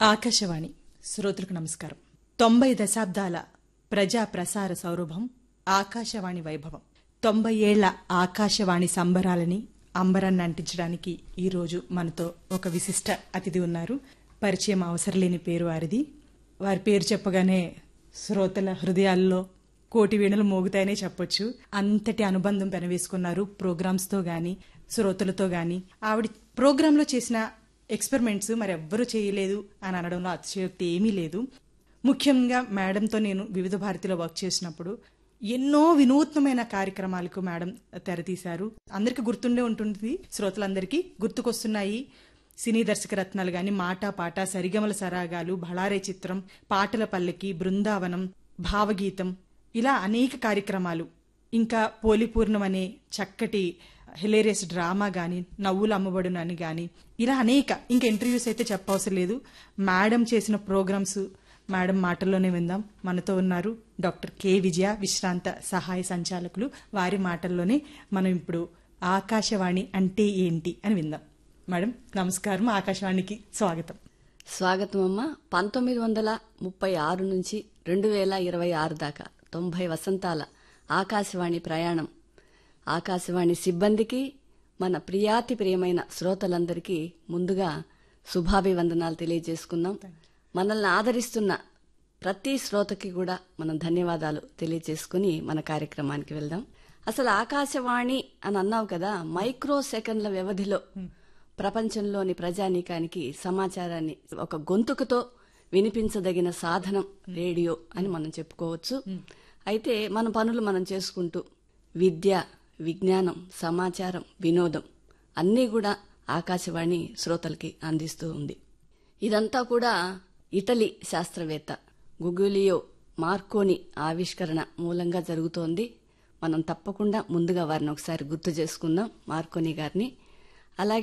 ఆకాశవాణి శ్రోతలకు నమస్కారం తొంభై దశాబ్దాల ప్రజా ప్రసార సౌరభం ఆకాశవాణి వైభవం తొంభై ఏళ్ల ఆకాశవాణి సంబరాలని అంబరాన్ని అంటించడానికి ఈరోజు మనతో ఒక విశిష్ట అతిథి ఉన్నారు పరిచయం అవసరం లేని పేరు వారిది వారి పేరు చెప్పగానే శ్రోతల హృదయాల్లో కోటి వీణలు మోగుతాయనే చెప్పొచ్చు అంతటి అనుబంధం పెనవేసుకున్నారు ప్రోగ్రామ్స్తో గాని శ్రోతలతో గాని ఆవిడ ప్రోగ్రాంలో చేసిన ఎక్స్పెరిమెంట్స్ మరి ఎవ్వరూ చేయలేదు అని అనడంలో అతిశయోక్తి ఏమీ లేదు ముఖ్యంగా మేడంతో నేను వివిధ భారతిలో వర్క్ చేసినప్పుడు ఎన్నో వినూత్నమైన కార్యక్రమాలకు మేడం తెరతీశారు అందరికీ గుర్తుండే ఉంటుంది శ్రోతలందరికీ గుర్తుకొస్తున్నాయి సినీ దర్శక రత్నాలు గాని మాట పాట సరిగమల సరాగాలు భళారే చిత్రం పాటల పల్లకి బృందావనం భావగీతం ఇలా అనేక కార్యక్రమాలు ఇంకా పోలిపూర్ణం అనే చక్కటి హిలేరియస్ డ్రామా గాని నవ్వులు అమ్మబడును అని గాని ఇలా అనేక ఇంకా ఇంటర్వ్యూస్ అయితే చెప్పవసరం లేదు మేడం చేసిన ప్రోగ్రామ్స్ మేడం మాటల్లోనే విందాం మనతో ఉన్నారు డాక్టర్ కె విజయ విశ్రాంత సహాయ సంచాలకులు వారి మాటల్లోనే మనం ఇప్పుడు ఆకాశవాణి అంటే ఏంటి అని విందాం మేడం నమస్కారం ఆకాశవాణికి స్వాగతం స్వాగతం అమ్మ పంతొమ్మిది వందల ముప్పై ఆరు నుంచి రెండు వేల ఇరవై ఆరు దాకా తొంభై వసంతాల ఆకాశవాణి ప్రయాణం ఆకాశవాణి సిబ్బందికి మన ప్రియాతి ప్రియమైన శ్రోతలందరికీ ముందుగా శుభాభివందనాలు తెలియజేసుకుందాం మనల్ని ఆదరిస్తున్న ప్రతి శ్రోతకి కూడా మనం ధన్యవాదాలు తెలియజేసుకుని మన కార్యక్రమానికి వెళ్దాం అసలు ఆకాశవాణి అని అన్నావు కదా మైక్రో సెకండ్ల వ్యవధిలో ప్రపంచంలోని ప్రజానీకానికి సమాచారాన్ని ఒక గొంతుకుతో వినిపించదగిన సాధనం రేడియో అని మనం చెప్పుకోవచ్చు అయితే మన పనులు మనం చేసుకుంటూ విద్య విజ్ఞానం సమాచారం వినోదం అన్నీ కూడా ఆకాశవాణి శ్రోతలకి అందిస్తూ ఉంది ఇదంతా కూడా ఇటలీ శాస్త్రవేత్త గుగులియో మార్కోని ఆవిష్కరణ మూలంగా జరుగుతోంది మనం తప్పకుండా ముందుగా వారిని ఒకసారి గుర్తు చేసుకుందాం మార్కోని గారిని అలాగే